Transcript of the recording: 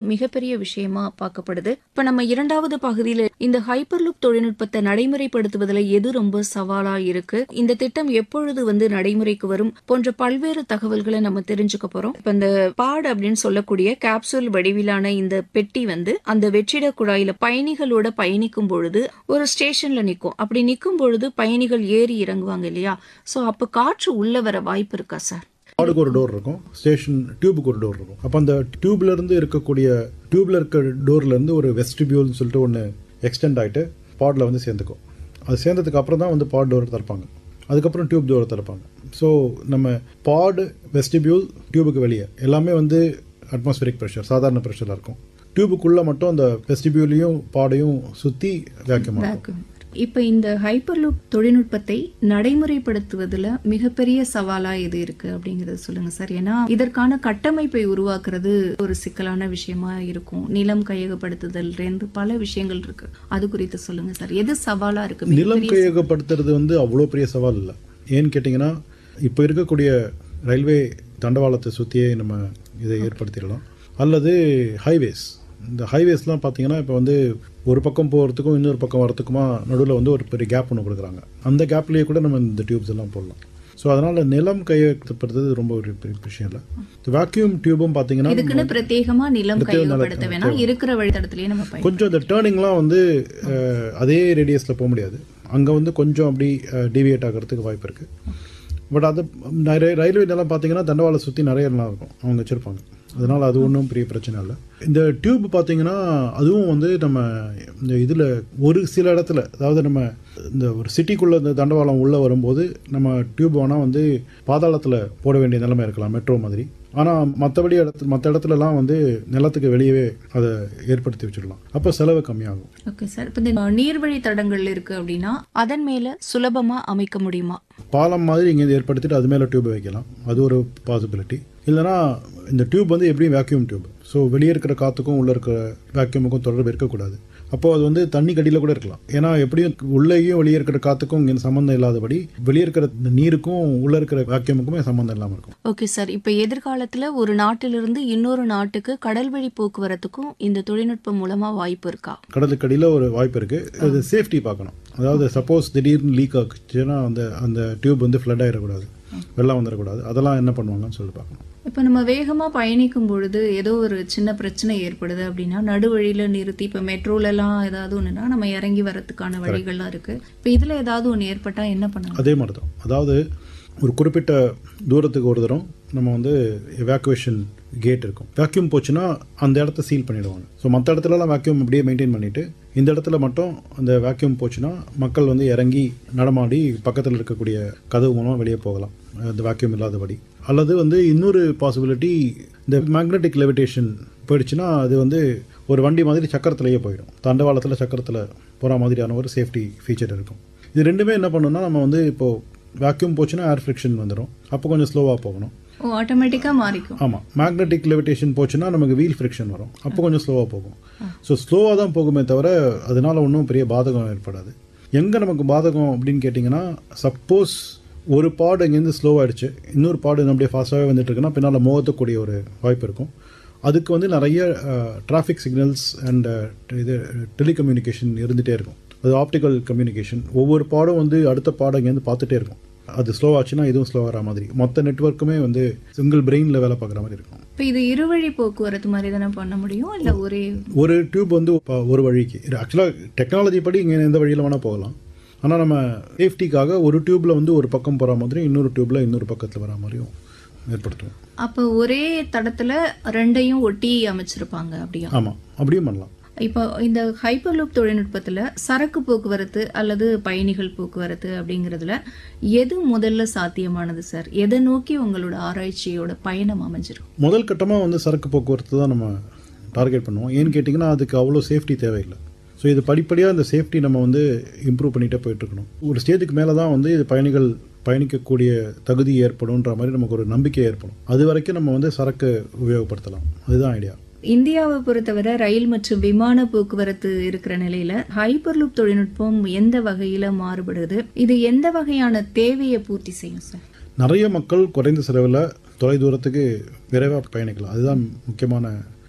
மிகப்பெரிய விஷயமா பார்க்கப்படுது இப்ப நம்ம இரண்டாவது பகுதியில இந்த ஹைப்பர்லுக் தொழில்நுட்பத்தை நடைமுறைப்படுத்துவதில் எது ரொம்ப சவாலா இருக்கு இந்த திட்டம் எப்பொழுது வந்து நடைமுறைக்கு வரும் போன்ற பல்வேறு தகவல்களை நம்ம தெரிஞ்சுக்க போறோம் இப்ப இந்த பாட் அப்படின்னு சொல்லக்கூடிய கேப்சூல் வடிவிலான இந்த பெட்டி வந்து அந்த வெற்றிட குழாயில பயணிகளோட பயணிக்கும் பொழுது ஒரு ஸ்டேஷன்ல நிக்கும் அப்படி நிக்கும் பொழுது பயணிகள் ஏறி இறங்குவாங்க இல்லையா சோ அப்ப காற்று உள்ள வர வாய்ப்பு இருக்கா சார் பாடுக்கு ஒரு டோர் இருக்கும் ஸ்டேஷன் டியூபுக்கு ஒரு டோர் இருக்கும் அப்போ அந்த டியூப்ல இருந்து இருக்கக்கூடிய டியூப்ல இருக்க டோர்ல இருந்து ஒரு வெஸ்டிபியூல்னு சொல்லிட்டு ஒன்று எக்ஸ்டெண்ட் ஆகிட்டு பாட்ல வந்து சேர்ந்துக்கும் அது சேர்ந்ததுக்கு அப்புறம் தான் வந்து பாட் டோர் திறப்பாங்க அதுக்கப்புறம் டியூப் டோர் திறப்பாங்க ஸோ நம்ம பாடு வெஸ்டிபியூல் டியூபுக்கு வெளியே எல்லாமே வந்து அட்மாஸ்பியரிக் ப்ரெஷர் சாதாரண ப்ரெஷராக இருக்கும் டியூபுக்குள்ளே மட்டும் அந்த வெஸ்டிபியூலையும் பாடையும் சுற்றி வேக்கம் ஆகும் Vacuum. இப்ப இந்த ஹைப்பர்லூப் தொழில்நுட்பத்தை நடைமுறைப்படுத்துவதுல மிகப்பெரிய சவாலா எது இருக்கு அப்படிங்கறது சொல்லுங்க சார் ஏன்னா இதற்கான கட்டமைப்பை உருவாக்குறது ஒரு சிக்கலான விஷயமா இருக்கும் நிலம் கையகப்படுத்துதல் இருந்து பல விஷயங்கள் இருக்கு அது குறித்து சொல்லுங்க சார் எது சவாலா இருக்கு நிலம் கையகப்படுத்துறது வந்து அவ்வளோ பெரிய சவால் இல்லை ஏன்னு கேட்டிங்கன்னா இப்போ இருக்கக்கூடிய ரயில்வே தண்டவாளத்தை சுற்றியே நம்ம இதை ஏற்படுத்திடலாம் அல்லது ஹைவேஸ் இந்த ஹைவேஸ்லாம் பார்த்தீங்கன்னா இப்போ வந்து ஒரு பக்கம் போகிறதுக்கும் இன்னொரு பக்கம் வரத்துக்குமா நடுவில் வந்து ஒரு பெரிய கேப் ஒன்று கொடுக்குறாங்க அந்த கேப்லேயே கூட நம்ம இந்த டியூப்ஸ் எல்லாம் போடலாம் ஸோ அதனால் நிலம் கையகப்படுத்துறது ரொம்ப ஒரு பெரிய விஷயம் இல்லை வேக்யூம் டியூபும் பார்த்தீங்கன்னா இதுக்குன்னு பிரத்யேகமா நிலம் கையகப்படுத்த வேணாம் இருக்கிற வழித்தடத்திலேயே நம்ம பயன் கொஞ்சம் இந்த டேர்னிங்லாம் வந்து அஹ், அதே ரேடியஸில் போக முடியாது அங்கே வந்து கொஞ்சம் அப்படி டிவியேட் ஆகிறதுக்கு வாய்ப்பு இருக்குது பட் அது நிறைய ரயில்வே நிலம் பார்த்தீங்கன்னா தண்டவாளை சுற்றி நிறைய நிலம் இருக்கும் அவங்க வச்சுருப்பாங்க அதனால் அது ஒன்றும் பெரிய பிரச்சனை இல்லை இந்த டியூப் பார்த்தீங்கன்னா அதுவும் வந்து நம்ம இந்த இதில் ஒரு சில இடத்துல அதாவது நம்ம இந்த ஒரு சிட்டிக்குள்ளே இந்த தண்டவாளம் உள்ளே வரும்போது நம்ம டியூப் வேணால் வந்து பாதாளத்தில் போட வேண்டிய நிலைமை இருக்கலாம் மெட்ரோ மாதிரி ஆனால் மற்றபடி இடத்து மற்ற இடத்துலலாம் வந்து நிலத்துக்கு வெளியவே அதை ஏற்படுத்தி வச்சிடலாம் அப்போ செலவு கம்மியாகும் ஓகே சார் இப்ப இந்த நீர்வழி தடங்கள் இருக்கு அப்படின்னா அதன் மேல சுலபமா அமைக்க முடியுமா பாலம் மாதிரி இங்கே ஏற்படுத்திட்டு அது மேலே டியூப் வைக்கலாம் அது ஒரு பாசிபிலிட்டி இல்லைனா இந்த டியூப் வந்து எப்படியும் வேக்யூம் டியூப் ஸோ வெளியே இருக்கிற காற்றுக்கும் உள்ளே இருக்கிற வேக்யூமுக்கும் தொடர்பு இருக்கக்கூடாது அப்போது அது வந்து தண்ணி கடியில் கூட இருக்கலாம் ஏன்னா எப்படியும் உள்ளேயும் வெளியே இருக்கிற காற்றுக்கும் இங்கே சம்மந்தம் இல்லாதபடி வெளியே இருக்கிற இந்த நீருக்கும் உள்ளே இருக்கிற வேக்யூமுக்குமே சம்மந்தம் இல்லாமல் இருக்கும் ஓகே சார் இப்ப எதிர்காலத்துல ஒரு நாட்டிலிருந்து இன்னொரு நாட்டுக்கு கடல் வழி போக்குவரத்துக்கும் இந்த தொழில்நுட்பம் மூலமா வாய்ப்பு இருக்கா கடலுக்கு அடியில் ஒரு வாய்ப்பு இருக்குது அது சேஃப்டி பார்க்கணும் அதாவது சப்போஸ் திடீர்னு லீக் ஆச்சுன்னா அந்த அந்த டியூப் வந்து ஃப்ளட் ஆகிடக்கூடாது வெள்ளம் வந்துடக்கூடாது அதெல்லாம் என்ன பண்ணுவாங்கன்னு சொல்லி பார்க்கணும் இப்ப நம்ம வேகமா பயணிக்கும் பொழுது ஏதோ ஒரு சின்ன பிரச்சனை ஏற்படுது அப்படின்னா நடுவழியில நிறுத்தி இப்ப மெட்ரோல எல்லாம் ஏதாவது ஒண்ணுனா நம்ம இறங்கி வரதுக்கான வழிகள்லாம் இருக்கு இப்ப இதுல ஏதாவது ஒண்ணு ஏற்பட்டா என்ன பண்ணலாம் அதே மாதிரி தான் அதாவது ஒரு குறிப்பிட்ட தூரத்துக்கு ஒரு தரம் நம்ம வந்து எவாக்குவேஷன் கேட் இருக்கும் வேக்யூம் போச்சுன்னா அந்த இடத்த சீல் பண்ணிடுவாங்க ஸோ மற்ற இடத்துலலாம் வேக்யூம் அப்படியே மெயின்டைன் பண்ணிட்டு இந்த இடத்துல மட்டும் அந்த வேக்யூம் போச்சுன்னா மக்கள் வந்து இறங்கி நடமாடி பக்கத்தில் இருக்கக்கூடிய கதவு மூலமாக வெளியே போகலாம் அந்த வேக்யூம் இல்லாதபடி அல்லது வந்து இன்னொரு பாசிபிலிட்டி இந்த மேக்னெட்டிக் லெவிடேஷன் போயிடுச்சுன்னா அது வந்து ஒரு வண்டி மாதிரி சக்கரத்திலேயே போயிடும் தண்டவாளத்தில் சக்கரத்தில் போகிற மாதிரியான ஒரு சேஃப்டி ஃபீச்சர் இருக்கும் இது ரெண்டுமே என்ன பண்ணணும்னா நம்ம வந்து இப்போது வேக்யூம் போச்சுன்னா ஏர் ஃப்ரிக்ஷன் வந்துடும் அப்போ கொஞ்சம் ஸ்லோவாக போகணும் ஓ ஆட்டோமேட்டிக்கா மாறிக்கும் ஆமாம் மேக்னெட்டிக் லெவிடேஷன் போச்சுன்னா நமக்கு வீல் ஃப்ரிக்ஷன் வரும் அப்போ கொஞ்சம் ஸ்லோவாக போகும் ஸோ ஸ்லோவாக தான் போகுமே தவிர அதனால ஒன்றும் பெரிய பாதகம் ஏற்படாது எங்கே நமக்கு பாதகம் அப்படின்னு கேட்டிங்கன்னா சப்போஸ் ஒரு பாடு இங்கேருந்து ஸ்லோவாகிடுச்சு இன்னொரு பாடு அப்படியே ஃபாஸ்ட்டாகவே வந்துட்டு இருக்குன்னா பின்னால் மோகத்தக்கூடிய ஒரு வாய்ப்பு இருக்கும் அதுக்கு வந்து நிறைய டிராஃபிக் சிக்னல்ஸ் அண்ட் இது டெலிகம்யூனிகேஷன் இருந்துகிட்டே இருக்கும் அது ஆப்டிக்கல் கம்யூனிகேஷன் ஒவ்வொரு பாடும் வந்து அடுத்த பாடம் இங்கேருந்து பார்த்துட்டே இருக்கும் அது ஸ்லோ ஆச்சுன்னா இதுவும் ஸ்லோ ஆகிற மாதிரி மொத்த நெட்ஒர்க்குமே வந்து சிங்கிள் பிரெயினில் வேலை பார்க்குற மாதிரி இருக்கும் இப்ப இது இருவழி போக்குவரத்து மாதிரி தானே பண்ண முடியும் இல்ல ஒரே ஒரு டியூப் வந்து ப- ஒரு வழிக்கு ஆக்சுவலாக டெக்னாலஜி படி இங்கே எந்த வழியில் வேணால் போகலாம் ஆனால் நம்ம சேஃப்டிக்காக ஒரு டியூப்பில் வந்து ஒரு பக்கம் போகிற மாதிரி இன்னொரு டியூப்பில் இன்னொரு பக்கத்தில் வர மாதிரியும் ஏற்படுத்துவோம் அப்ப ஒரே தடத்துல ரெண்டையும் ஒட்டி அமைச்சிருப்பாங்க அப்படியா ஆமாம் அப்படியும் பண்ணலாம் இப்போ இந்த ஹைப்பர்லூப் தொழில்நுட்பத்துல சரக்கு போக்குவரத்து அல்லது பயணிகள் போக்குவரத்து அப்படிங்கிறதுல எது முதல்ல சாத்தியமானது சார் எதை நோக்கி உங்களோட ஆராய்ச்சியோட பயணம் அமைஞ்சிரும் முதல் கட்டமாக வந்து சரக்கு போக்குவரத்து தான் நம்ம டார்கெட் பண்ணுவோம் ஏன்னு கேட்டிங்கன்னா அதுக்கு அவ்வளோ சேஃப்டி தேவையில்லை ஸோ இது படிப்படியாக இந்த சேஃப்டி நம்ம வந்து இம்ப்ரூவ் பண்ணிகிட்டே போயிட்டுருக்கணும் ஒரு ஸ்டேஜுக்கு மேலே தான் வந்து இது பயணிகள் பயணிக்கக்கூடிய தகுதி ஏற்படும்ன்ற மாதிரி நமக்கு ஒரு நம்பிக்கை ஏற்படும் அது வரைக்கும் நம்ம வந்து சரக்கு உபயோகப்படுத்தலாம் அதுதான் ஐடியா இந்தியாவை பொறுத்தவரை ரயில் மற்றும் விமான போக்குவரத்து இருக்கிற நிலையில ஹைப்பர்லூப் தொழில்நுட்பம் எந்த வகையில மாறுபடுது இது எந்த வகையான தேவையை பூர்த்தி செய்யும் சார் நிறைய மக்கள் குறைந்த செலவில் தொலைதூரத்துக்கு விரைவாக பயணிக்கலாம் அதுதான் முக்கியமான